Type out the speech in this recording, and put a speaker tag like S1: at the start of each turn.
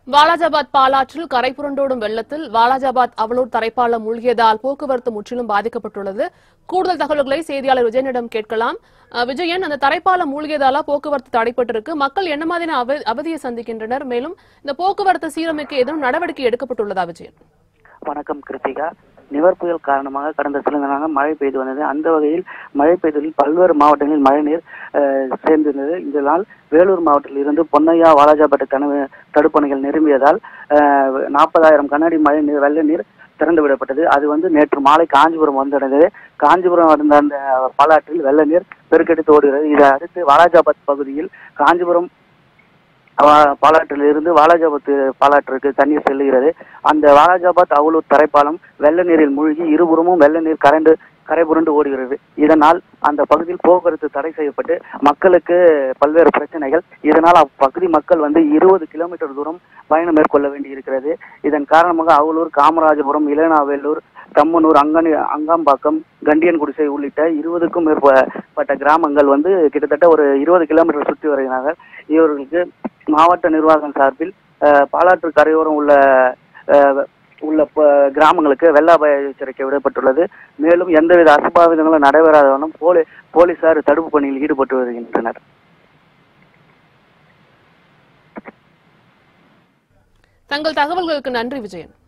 S1: வாலாஜாபாத் பாலாற்றில் கரை புரண்டோடும் வெள்ளத்தில் வாலாஜாபாத் அவலூர் தரைப்பாலம் மூழ்கியதால் போக்குவரத்து முற்றிலும் பாதிக்கப்பட்டுள்ளது கூடுதல் தகவல்களை செய்தியாளர் விஜயனிடம் கேட்கலாம் அஹ், விஜயன் அந்த தரைப்பாலம் மூழ்கியதால போக்குவரத்து தடைப்பட்டிருக்கு மக்கள் என்ன மாதிரியான அவ- அவதியை சந்திக்கின்றனர் மேலும் இந்த போக்குவரத்து சீரமைக்க ஏதும் நடவடிக்கை எடுக்கப்பட்டுள்ளதா விஜயன்
S2: வணக்கம் கிருத்திகா நிவர் புயல் காரணமாக கடந்த சில நாளாக மழை பெய்து வந்தது அந்த வகையில் மழை பெய்ததில் பல்வேறு மாவட்டங்களில் மழைநீர் அஹ், சேர்ந்திருந்தது இதனால் வேலூர் மாவட்டத்தில் இருந்து பொன்னையா வாலாஜாபாட்டு தனு தடுப்பணைகள் நிரம்பியதால் நாற்பதாயிரம் கண்ணாடி மழை நீர் வெள்ள நீர் திறந்து விடப்பட்டது அது வந்து நேற்று மாலை காஞ்சிபுரம் வந்தடைந்தது காஞ்சிபுரம் வந்த அந்த பாலாற்றில் வெள்ள நீர் பெருக்கெடுத்து ஓடுகிறது இதை அடுத்து வாலாஜாபாத் பகுதியில் காஞ்சிபுரம் வா- பாலாற்றில் இருந்து வாலாஜாபாத் பாலாற்றிற்கு தண்ணீர் செல்லுகிறது அந்த வாலாஜாபாத் அவலூர் தரைப்பாலம் வெள்ள நீரில் மூழ்கி இருபுறமும் வெள்ள நீர் கரைந்து கரை புரண்டு ஓடுகிறது இதனால் அந்த பகுதியில் போக்குவரத்து தடை செய்யப்பட்டு மக்களுக்கு பல்வேறு பிரச்சனைகள் இதனால் அப்பகுதி மக்கள் வந்து இருபது கிலோமீட்டர் தூரம் பயணம் மேற்கொள்ள வேண்டியிருக்கிறது இதன் காரணமாக அவலூர் காமராஜபுரம் இளனாவேலூர் தம்மனூர் அங்கனி அங்காம்பாக்கம் கண்டியன் குடிசை உள்ளிட்ட இருபதுக்கும் மேற்பட்ட கிராமங்கள் வந்து கிட்டத்தட்ட ஒரு இருபது கிலோமீட்டர் சுற்றி வருகிறார்கள் இவர்களுக்கு மாவட்ட நிர்வாகம் சார்பில் அஹ், பாலாற்று கரையோரம் உள்ள அஹ், உள்ள ப- கிராமங்களுக்கு வெள்ள அபாய எச்சரிக்கை விடப்பட்டுள்ளது மேலும் எந்தவித அசம்பாவிதங்களும் நடைபெறாத வண்ணம் போலி போலீசார் தடுப்பு பணியில் ஈடுபட்டு வருகின்றனர்
S1: தங்கள் தகவல்களுக்கு நன்றி விஜயன்